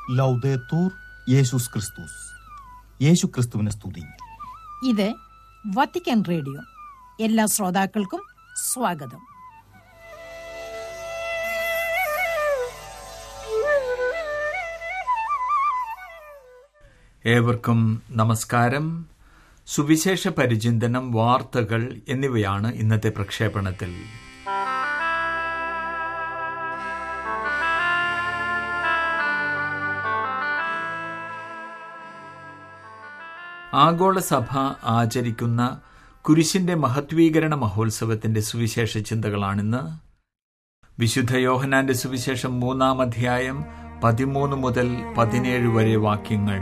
ലൗദേത്തൂർ യേശുസ് ക്രിസ്തുസ് യേശു ക്രിസ്തുവിനെ സ്തുതി ഇത് വത്തിക്കാൻ റേഡിയോ എല്ലാ ശ്രോതാക്കൾക്കും സ്വാഗതം ഏവർക്കും നമസ്കാരം സുവിശേഷ പരിചിന്തനം വാർത്തകൾ എന്നിവയാണ് ഇന്നത്തെ പ്രക്ഷേപണത്തിൽ ആഗോള സഭ ആചരിക്കുന്ന കുരിശിന്റെ മഹത്വീകരണ മഹോത്സവത്തിന്റെ സുവിശേഷ ചിന്തകളാണിന്ന് വിശുദ്ധ യോഹനാന്റെ സുവിശേഷം മൂന്നാം അധ്യായം പതിമൂന്ന് മുതൽ പതിനേഴ് വരെ വാക്യങ്ങൾ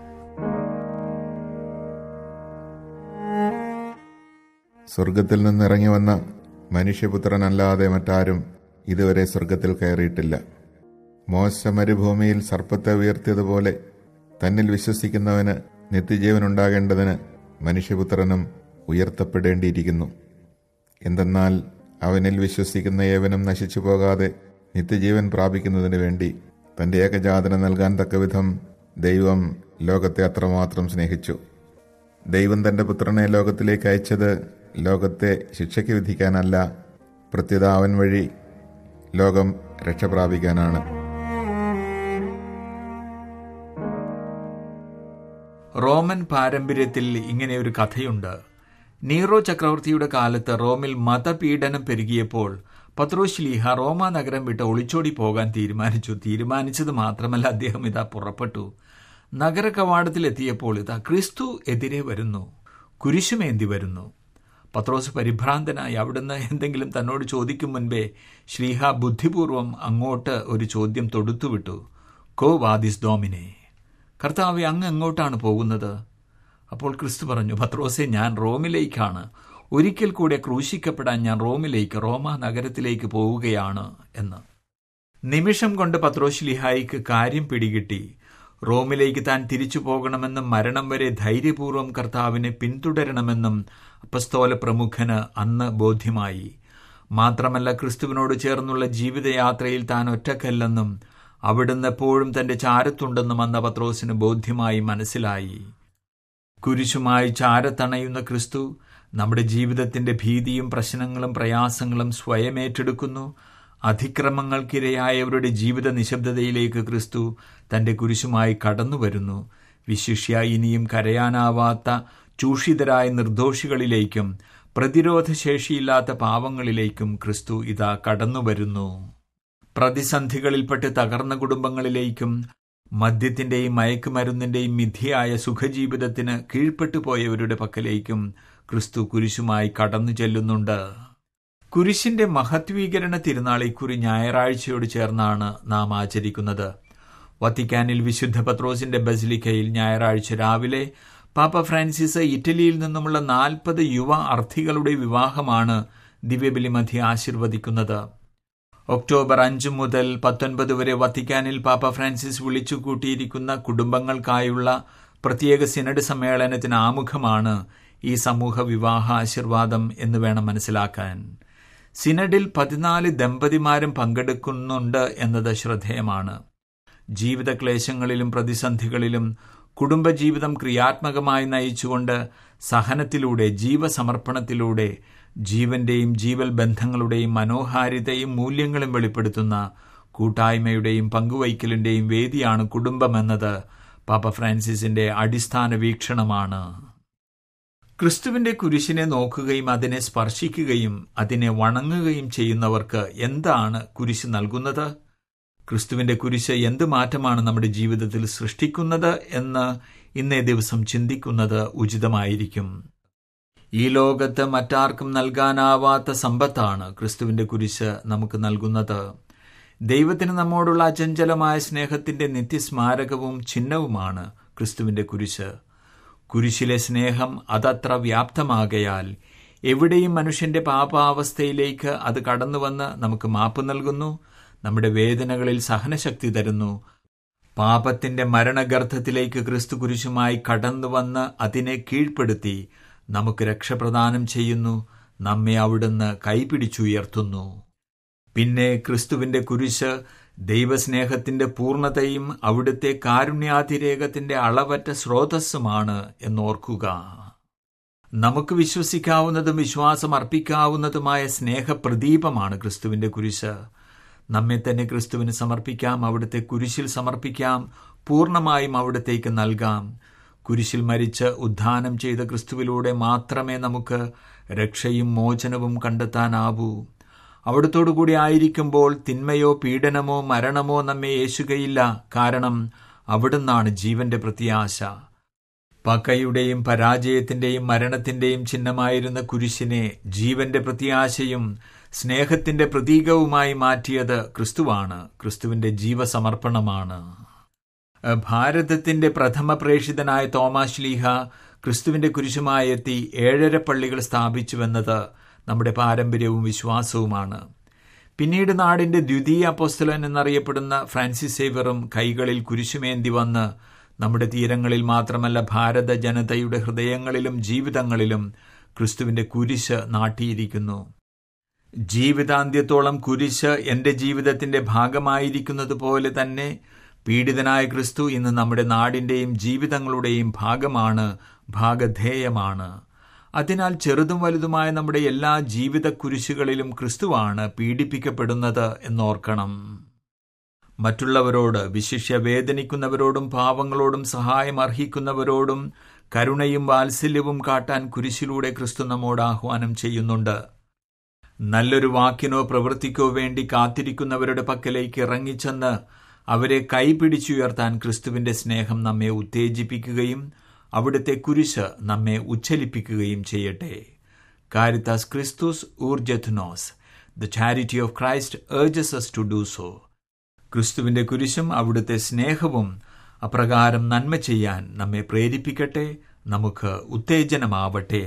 സ്വർഗത്തിൽ നിന്നിറങ്ങി വന്ന മനുഷ്യപുത്രനല്ലാതെ മറ്റാരും ഇതുവരെ സ്വർഗത്തിൽ കയറിയിട്ടില്ല മോശ മരുഭൂമിയിൽ സർപ്പത്തെ ഉയർത്തിയതുപോലെ തന്നിൽ വിശ്വസിക്കുന്നവന് നിത്യജീവൻ ഉണ്ടാകേണ്ടതിന് മനുഷ്യപുത്രനും ഉയർത്തപ്പെടേണ്ടിയിരിക്കുന്നു എന്തെന്നാൽ അവനിൽ വിശ്വസിക്കുന്ന ഏവനും നശിച്ചു പോകാതെ നിത്യജീവൻ പ്രാപിക്കുന്നതിന് വേണ്ടി തന്റെ ഏകജാതന നൽകാൻ തക്കവിധം ദൈവം ലോകത്തെ അത്രമാത്രം സ്നേഹിച്ചു ദൈവം തന്റെ പുത്രനെ ലോകത്തിലേക്ക് അയച്ചത് ലോകത്തെ ശിക്ഷയ്ക്ക് വിധിക്കാനല്ല പ്രത്യുത അവൻ വഴി ലോകം രക്ഷ പ്രാപിക്കാനാണ് റോമൻ പാരമ്പര്യത്തിൽ ഇങ്ങനെ ഒരു കഥയുണ്ട് നീറോ ചക്രവർത്തിയുടെ കാലത്ത് റോമിൽ മതപീഡനം പെരുകിയപ്പോൾ പത്രോസ് ലീഹ റോമ നഗരം വിട്ട് ഒളിച്ചോടി പോകാൻ തീരുമാനിച്ചു തീരുമാനിച്ചത് മാത്രമല്ല അദ്ദേഹം ഇതാ പുറപ്പെട്ടു നഗര കവാടത്തിലെത്തിയപ്പോൾ ഇതാ ക്രിസ്തു എതിരെ വരുന്നു കുരിശുമേന്തി വരുന്നു പത്രോസ് പരിഭ്രാന്തനായി അവിടുന്ന് എന്തെങ്കിലും തന്നോട് ചോദിക്കും മുൻപേ ശ്രീഹ ബുദ്ധിപൂർവം അങ്ങോട്ട് ഒരു ചോദ്യം തൊടുത്തുവിട്ടു കോ വാദിസ് ഡോമിനെ കർത്താവെ അങ്ങ് എങ്ങോട്ടാണ് പോകുന്നത് അപ്പോൾ ക്രിസ്തു പറഞ്ഞു പത്രോസെ ഞാൻ റോമിലേക്കാണ് ഒരിക്കൽ കൂടെ ക്രൂശിക്കപ്പെടാൻ ഞാൻ റോമിലേക്ക് റോമ നഗരത്തിലേക്ക് പോവുകയാണ് എന്ന് നിമിഷം കൊണ്ട് പത്രോശ്ലിഹായിക്ക് കാര്യം പിടികിട്ടി റോമിലേക്ക് താൻ തിരിച്ചു പോകണമെന്നും മരണം വരെ ധൈര്യപൂർവ്വം കർത്താവിനെ പിന്തുടരണമെന്നും അപ്പസ്തോല പ്രമുഖന് അന്ന് ബോധ്യമായി മാത്രമല്ല ക്രിസ്തുവിനോട് ചേർന്നുള്ള ജീവിതയാത്രയിൽ താൻ ഒറ്റക്കല്ലെന്നും അവിടുന്ന് എപ്പോഴും തന്റെ ചാരത്തുണ്ടെന്നും അന്ന പത്രോസിന് ബോധ്യമായി മനസ്സിലായി കുരിശുമായി ചാരത്തണയുന്ന ക്രിസ്തു നമ്മുടെ ജീവിതത്തിന്റെ ഭീതിയും പ്രശ്നങ്ങളും പ്രയാസങ്ങളും സ്വയം ഏറ്റെടുക്കുന്നു അതിക്രമങ്ങൾക്കിരയായവരുടെ ജീവിത നിശബ്ദതയിലേക്ക് ക്രിസ്തു തന്റെ കുരിശുമായി കടന്നു വരുന്നു വിശിഷ്യ ഇനിയും കരയാനാവാത്ത ചൂഷിതരായ നിർദോഷികളിലേക്കും പ്രതിരോധശേഷിയില്ലാത്ത പാവങ്ങളിലേക്കും ക്രിസ്തു ഇതാ കടന്നു വരുന്നു പ്രതിസന്ധികളിൽപ്പെട്ട് തകർന്ന കുടുംബങ്ങളിലേക്കും മദ്യത്തിന്റെയും മയക്കുമരുന്നിന്റെയും മിഥ്യയായ സുഖജീവിതത്തിന് കീഴ്പ്പെട്ടു പോയവരുടെ പക്കലേക്കും ക്രിസ്തു കുരിശുമായി കടന്നു ചെല്ലുന്നുണ്ട് കുരിശിന്റെ മഹത്വീകരണ തിരുനാൾ ഇക്കുറി ഞായറാഴ്ചയോട് ചേർന്നാണ് നാം ആചരിക്കുന്നത് വത്തിക്കാനിൽ വിശുദ്ധ പത്രോസിന്റെ ബസിലിക്കയിൽ ഞായറാഴ്ച രാവിലെ പാപ്പ ഫ്രാൻസിസ് ഇറ്റലിയിൽ നിന്നുമുള്ള നാൽപ്പത് യുവ അർത്ഥികളുടെ വിവാഹമാണ് ദിവ്യബലിമധ്യ ആശീർവദിക്കുന്നത് ഒക്ടോബർ അഞ്ച് മുതൽ പത്തൊൻപത് വരെ വത്തിക്കാനിൽ പാപ്പ ഫ്രാൻസിസ് വിളിച്ചു കൂട്ടിയിരിക്കുന്ന കുടുംബങ്ങൾക്കായുള്ള പ്രത്യേക സിനഡ് സമ്മേളനത്തിന് ആമുഖമാണ് ഈ സമൂഹ വിവാഹ ആശീർവാദം എന്ന് വേണം മനസ്സിലാക്കാൻ സിനഡിൽ പതിനാല് ദമ്പതിമാരും പങ്കെടുക്കുന്നുണ്ട് എന്നത് ശ്രദ്ധേയമാണ് ജീവിത ക്ലേശങ്ങളിലും പ്രതിസന്ധികളിലും കുടുംബജീവിതം ക്രിയാത്മകമായി നയിച്ചുകൊണ്ട് സഹനത്തിലൂടെ ജീവസമർപ്പണത്തിലൂടെ ജീവന്റെയും ജീവൽ ബന്ധങ്ങളുടെയും മനോഹാരിതയും മൂല്യങ്ങളും വെളിപ്പെടുത്തുന്ന കൂട്ടായ്മയുടെയും പങ്കുവയ്ക്കലിന്റെയും വേദിയാണ് കുടുംബമെന്നത് പാപ്പ ഫ്രാൻസിസിന്റെ അടിസ്ഥാന വീക്ഷണമാണ് ക്രിസ്തുവിന്റെ കുരിശിനെ നോക്കുകയും അതിനെ സ്പർശിക്കുകയും അതിനെ വണങ്ങുകയും ചെയ്യുന്നവർക്ക് എന്താണ് കുരിശ് നൽകുന്നത് ക്രിസ്തുവിന്റെ കുരിശ് എന്ത് മാറ്റമാണ് നമ്മുടെ ജീവിതത്തിൽ സൃഷ്ടിക്കുന്നത് എന്ന് ഇന്നേ ദിവസം ചിന്തിക്കുന്നത് ഉചിതമായിരിക്കും ഈ ലോകത്ത് മറ്റാർക്കും നൽകാനാവാത്ത സമ്പത്താണ് ക്രിസ്തുവിന്റെ കുരിശ് നമുക്ക് നൽകുന്നത് ദൈവത്തിന് നമ്മോടുള്ള അചഞ്ചലമായ സ്നേഹത്തിന്റെ നിത്യസ്മാരകവും ചിഹ്നവുമാണ് ക്രിസ്തുവിന്റെ കുരിശ് കുരിശിലെ സ്നേഹം അതത്ര വ്യാപ്തമാകയാൽ എവിടെയും മനുഷ്യന്റെ പാപാവസ്ഥയിലേക്ക് അത് കടന്നുവന്ന് നമുക്ക് മാപ്പ് നൽകുന്നു നമ്മുടെ വേദനകളിൽ സഹനശക്തി തരുന്നു പാപത്തിന്റെ മരണഗർഭത്തിലേക്ക് ക്രിസ്തു കുരിശുമായി കടന്നുവന്ന് അതിനെ കീഴ്പ്പെടുത്തി നമുക്ക് രക്ഷപ്രദാനം ചെയ്യുന്നു നമ്മെ അവിടുന്ന് കൈപിടിച്ചുയർത്തുന്നു പിന്നെ ക്രിസ്തുവിന്റെ കുരിശ് ദൈവസ്നേഹത്തിന്റെ പൂർണ്ണതയും അവിടുത്തെ കാരുണ്യാതിരേകത്തിന്റെ അളവറ്റ സ്രോതസ്സുമാണ് എന്നോർക്കുക നമുക്ക് വിശ്വസിക്കാവുന്നതും വിശ്വാസം അർപ്പിക്കാവുന്നതുമായ സ്നേഹപ്രദീപമാണ് ക്രിസ്തുവിന്റെ കുരിശ് നമ്മെ തന്നെ ക്രിസ്തുവിന് സമർപ്പിക്കാം അവിടുത്തെ കുരിശിൽ സമർപ്പിക്കാം പൂർണ്ണമായും അവിടത്തേക്ക് നൽകാം കുരിശിൽ മരിച്ച് ഉദ്ധാനം ചെയ്ത ക്രിസ്തുവിലൂടെ മാത്രമേ നമുക്ക് രക്ഷയും മോചനവും കണ്ടെത്താനാവൂ അവിടത്തോടുകൂടി ആയിരിക്കുമ്പോൾ തിന്മയോ പീഡനമോ മരണമോ നമ്മെ യേശുകയില്ല കാരണം അവിടുന്നാണ് ജീവന്റെ പ്രത്യാശ പകയുടെയും പരാജയത്തിന്റെയും മരണത്തിന്റെയും ചിഹ്നമായിരുന്ന കുരിശിനെ ജീവന്റെ പ്രത്യാശയും സ്നേഹത്തിന്റെ പ്രതീകവുമായി മാറ്റിയത് ക്രിസ്തുവാണ് ക്രിസ്തുവിന്റെ ജീവസമർപ്പണമാണ് ഭാരതത്തിന്റെ പ്രഥമ പ്രേഷിതനായ തോമാശ്ലീഹ ക്രിസ്തുവിന്റെ കുരിശുമായി എത്തി ഏഴര പള്ളികൾ സ്ഥാപിച്ചുവെന്നത് നമ്മുടെ പാരമ്പര്യവും വിശ്വാസവുമാണ് പിന്നീട് നാടിന്റെ ദ്വിതീയ അപ്പോസ്തലൻ എന്നറിയപ്പെടുന്ന ഫ്രാൻസിസ് സേവറും കൈകളിൽ കുരിശുമേന്തി വന്ന് നമ്മുടെ തീരങ്ങളിൽ മാത്രമല്ല ഭാരത ജനതയുടെ ഹൃദയങ്ങളിലും ജീവിതങ്ങളിലും ക്രിസ്തുവിന്റെ കുരിശ് നാട്ടിയിരിക്കുന്നു ജീവിതാന്ത്യത്തോളം കുരിശ് എന്റെ ജീവിതത്തിന്റെ ഭാഗമായിരിക്കുന്നത് പോലെ തന്നെ പീഡിതനായ ക്രിസ്തു ഇന്ന് നമ്മുടെ നാടിന്റെയും ജീവിതങ്ങളുടെയും ഭാഗമാണ് ഭാഗധേയമാണ് അതിനാൽ ചെറുതും വലുതുമായ നമ്മുടെ എല്ലാ ജീവിത കുരിശുകളിലും ക്രിസ്തുവാണ് പീഡിപ്പിക്കപ്പെടുന്നത് എന്നോർക്കണം മറ്റുള്ളവരോട് വിശിഷ്യ വേദനിക്കുന്നവരോടും പാവങ്ങളോടും സഹായം അർഹിക്കുന്നവരോടും കരുണയും വാത്സല്യവും കാട്ടാൻ കുരിശിലൂടെ ക്രിസ്തു നമ്മോട് ആഹ്വാനം ചെയ്യുന്നുണ്ട് നല്ലൊരു വാക്കിനോ പ്രവൃത്തിക്കോ വേണ്ടി കാത്തിരിക്കുന്നവരുടെ പക്കലേക്ക് ഇറങ്ങിച്ചെന്ന് അവരെ കൈപിടിച്ചുയർത്താൻ ക്രിസ്തുവിന്റെ സ്നേഹം നമ്മെ ഉത്തേജിപ്പിക്കുകയും അവിടുത്തെ കുരിശ് നമ്മെ ഉച്ചലിപ്പിക്കുകയും ചെയ്യട്ടെ കാരിത്താസ് ക്രിസ്തുസ് ഊർജത്നോസ് the charity of Christ urges us to do so ക്രിസ്തുവിന്റെ കുരിശും അവിടുത്തെ സ്നേഹവും അപ്രകാരം നന്മ ചെയ്യാൻ നമ്മെ പ്രേരിപ്പിക്കട്ടെ നമുക്ക് ഉത്തേജനമാവട്ടെ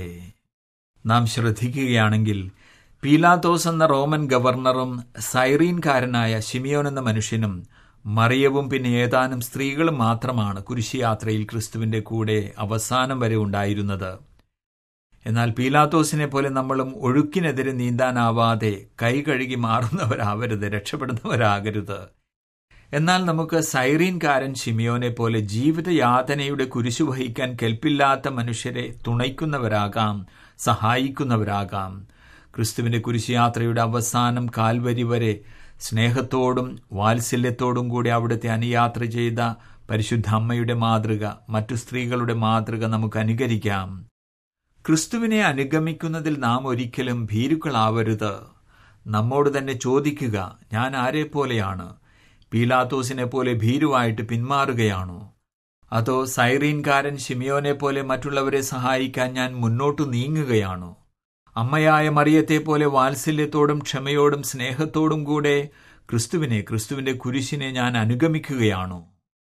നാം ശ്രദ്ധിക്കുകയാണെങ്കിൽ പീലാത്തോസ് എന്ന റോമൻ ഗവർണറും സൈറീൻകാരനായ ഷിമിയോൻ എന്ന മനുഷ്യനും മറിയവും പിന്നെ ഏതാനും സ്ത്രീകളും മാത്രമാണ് കുരിശിയാത്രയിൽ ക്രിസ്തുവിന്റെ കൂടെ അവസാനം വരെ ഉണ്ടായിരുന്നത് എന്നാൽ പീലാത്തോസിനെ പോലെ നമ്മളും ഒഴുക്കിനെതിരെ നീന്താനാവാതെ കൈ കഴുകി മാറുന്നവരാവരുത് രക്ഷപ്പെടുന്നവരാകരുത് എന്നാൽ നമുക്ക് സൈറീൻകാരൻ ഷിമിയോനെ പോലെ ജീവിതയാതനയുടെ കുരിശു വഹിക്കാൻ കെൽപ്പില്ലാത്ത മനുഷ്യരെ തുണയ്ക്കുന്നവരാകാം സഹായിക്കുന്നവരാകാം ക്രിസ്തുവിന്റെ കുരിശുയാത്രയുടെ അവസാനം കാൽവരി വരെ സ്നേഹത്തോടും വാത്സല്യത്തോടും കൂടി അവിടുത്തെ അനുയാത്ര ചെയ്ത പരിശുദ്ധ അമ്മയുടെ മാതൃക മറ്റു സ്ത്രീകളുടെ മാതൃക നമുക്ക് അനുകരിക്കാം ക്രിസ്തുവിനെ അനുഗമിക്കുന്നതിൽ നാം ഒരിക്കലും ഭീരുക്കളാവരുത് നമ്മോട് തന്നെ ചോദിക്കുക ഞാൻ ആരെ പോലെയാണ് പീലാത്തോസിനെ പോലെ ഭീരുവായിട്ട് പിന്മാറുകയാണോ അതോ സൈറീൻകാരൻ ഷിമിയോനെ പോലെ മറ്റുള്ളവരെ സഹായിക്കാൻ ഞാൻ മുന്നോട്ടു നീങ്ങുകയാണോ അമ്മയായ മറിയത്തെ പോലെ വാത്സല്യത്തോടും ക്ഷമയോടും സ്നേഹത്തോടും കൂടെ ക്രിസ്തുവിനെ ക്രിസ്തുവിന്റെ കുരിശിനെ ഞാൻ അനുഗമിക്കുകയാണോ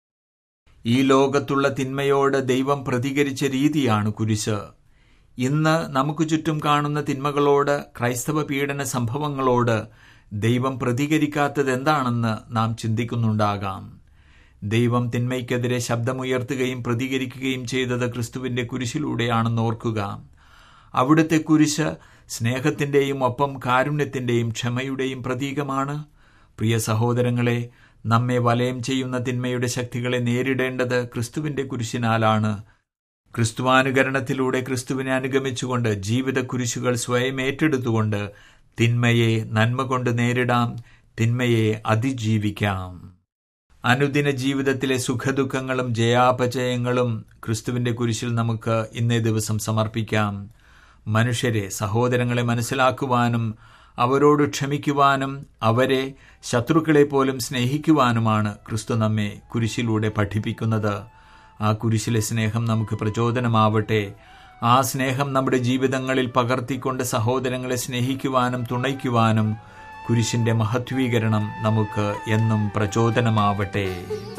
ഈ ലോകത്തുള്ള തിന്മയോട് ദൈവം പ്രതികരിച്ച രീതിയാണ് കുരിശ് ഇന്ന് നമുക്ക് ചുറ്റും കാണുന്ന തിന്മകളോട് ക്രൈസ്തവ പീഡന സംഭവങ്ങളോട് ദൈവം പ്രതികരിക്കാത്തത് എന്താണെന്ന് നാം ചിന്തിക്കുന്നുണ്ടാകാം ദൈവം തിന്മയ്ക്കെതിരെ ശബ്ദമുയർത്തുകയും പ്രതികരിക്കുകയും ചെയ്തത് ക്രിസ്തുവിന്റെ കുരിശിലൂടെയാണെന്ന് ഓർക്കുക അവിടുത്തെ കുരിശ് സ്നേഹത്തിന്റെയും ഒപ്പം കാരുണ്യത്തിന്റെയും ക്ഷമയുടെയും പ്രതീകമാണ് പ്രിയ സഹോദരങ്ങളെ നമ്മെ വലയം ചെയ്യുന്ന തിന്മയുടെ ശക്തികളെ നേരിടേണ്ടത് ക്രിസ്തുവിന്റെ കുരിശിനാലാണ് ക്രിസ്തുവാനുകരണത്തിലൂടെ ക്രിസ്തുവിനെ അനുഗമിച്ചുകൊണ്ട് ജീവിത കുരിശുകൾ സ്വയം ഏറ്റെടുത്തുകൊണ്ട് തിന്മയെ നന്മ കൊണ്ട് നേരിടാം തിന്മയെ അതിജീവിക്കാം അനുദിന ജീവിതത്തിലെ സുഖദുഃഖങ്ങളും ജയാപജയങ്ങളും ക്രിസ്തുവിന്റെ കുരിശിൽ നമുക്ക് ഇന്നേ ദിവസം സമർപ്പിക്കാം മനുഷ്യരെ സഹോദരങ്ങളെ മനസ്സിലാക്കുവാനും അവരോട് ക്ഷമിക്കുവാനും അവരെ ശത്രുക്കളെ പോലും സ്നേഹിക്കുവാനുമാണ് ക്രിസ്തു നമ്മെ കുരിശിലൂടെ പഠിപ്പിക്കുന്നത് ആ കുരിശിലെ സ്നേഹം നമുക്ക് പ്രചോദനമാവട്ടെ ആ സ്നേഹം നമ്മുടെ ജീവിതങ്ങളിൽ പകർത്തിക്കൊണ്ട് സഹോദരങ്ങളെ സ്നേഹിക്കുവാനും തുണയ്ക്കുവാനും കുരിശിന്റെ മഹത്വീകരണം നമുക്ക് എന്നും പ്രചോദനമാവട്ടെ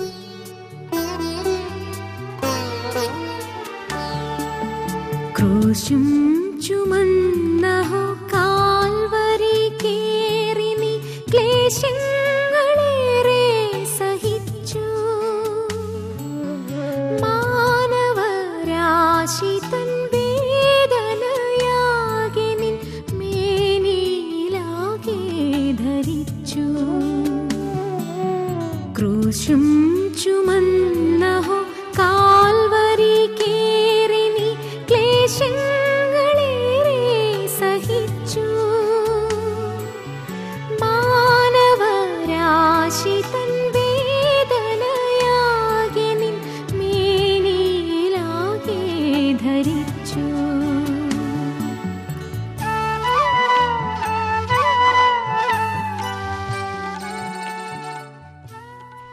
ക്രൂശും ചുമന്നഹോ കാൽവരി കേറി നീ ക്ലേശങ്ങളേറെ സഹിച്ചു മാനവരാശി തൻ വേദനയാകെ നിൻ മേനിലാകെ ധരിച്ചു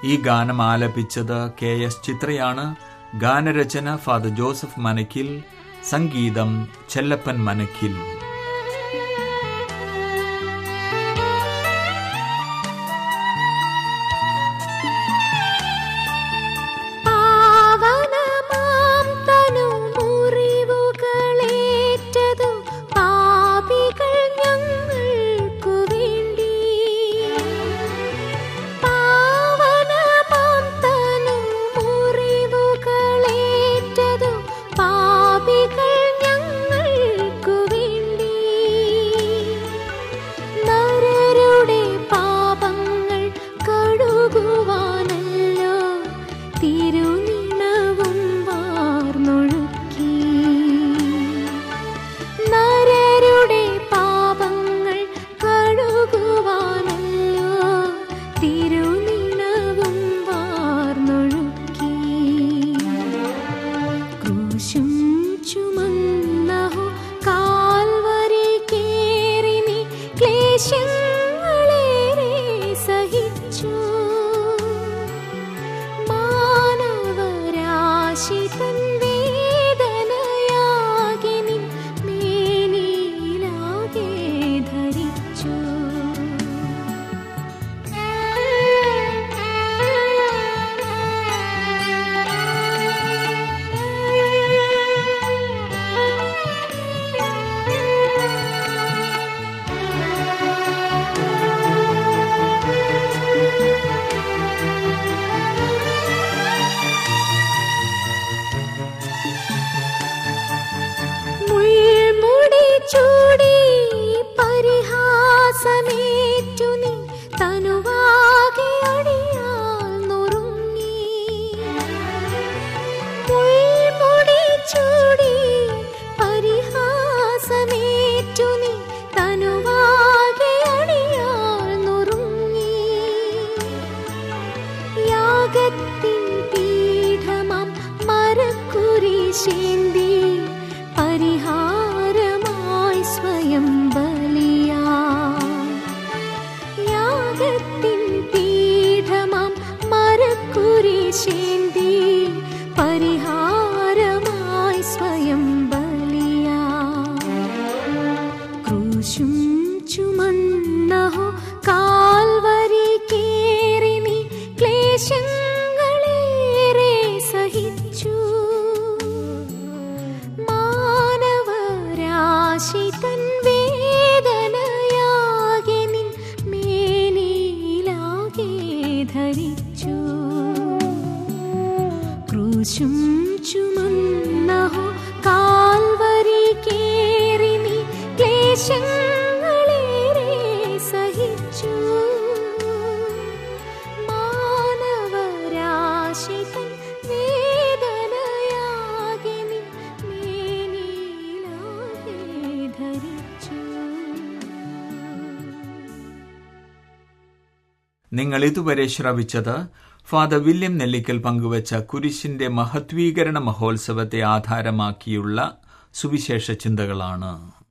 ഈ ഗാനം ആലപിച്ചത് കെ എസ് ചിത്രയാണ് ഗാനരചന ഫാദർ ജോസഫ് മനക്കിൽ സംഗീതം ചെല്ലപ്പൻ മനക്കിൽ പാവനമാം തനു മുറിവുകളേറ്റതു പാപികൾ ഞങ്ങൾക്കു വേണ്ടി പാവനമാം തനു മുറിവുകളേറ്റതു പാപികൾ ഞങ്ങൾക്കു വേണ്ടി നരരുടെ പാപങ്ങൾ കഴുകുവാനല്ലോ തിരുനിണവും വാർന്നൊഴുക്കി നരരുടെ പാപങ്ങൾ കഴുകുവാനല്ലോ തിരുനിണവും വാർന്നൊഴുക്കി ക്രൂശും ചുമന്നഹോ കാൽവരി കേറി നീ ക്ലേശങ്ങളേറെ സഹിച്ചു മാനവരാശി തൻ വേദനയാകെ നിൻ മേനിയിലാകെ ധരിച്ചു മുൾമുടി ചൂടി പരിഹാസമേറ്റു നീ തനുവാകെ അടിയാൽ നുറുങ്ങി മുൾമുടി ചൂടി പരിഹാസമേറ്റു നീ തനുവാകെ അടിയാൽ നുറുങ്ങി യാഗത്തിൻ പീഠമാം മരക്കുരിശേന്തി പരിഹാരമായി സ്വയം ബലിയാ യാഗത്തിൻ പീഠമാം മരക്കുരിശേന്തി പരിഹാരമായി സ്വയം ബലിയാ ക്രൂശും ചുമന്നഹോ കാൽവരി കേറി നീ ക്ലേശങ്ങളേറെ സഹിച്ചു മാനവരാശി തൻ വേദനയാകെ നിൻ മേനിയിലാകെ ധരിച്ചു ക്രൂശും ചുമന്നഹോ കാൽവരി കേറി നീ ക്ലേശങ്ങളേറെ സഹിച്ചു മാനവരാശി തൻ വേദനയാകെ നിൻ മേനിയിലാകെ ധരിച്ചു നിങ്ങൾ ഇതുവരെ ശ്രവിച്ചത് ഫാദർ വില്യം നെല്ലിക്കൽ പങ്കുവച്ച കുരിശിന്റെ മഹത്വീകരണ മഹോത്സവത്തെ ആധാരമാക്കിയുള്ള സുവിശേഷ ചിന്തകളാണ്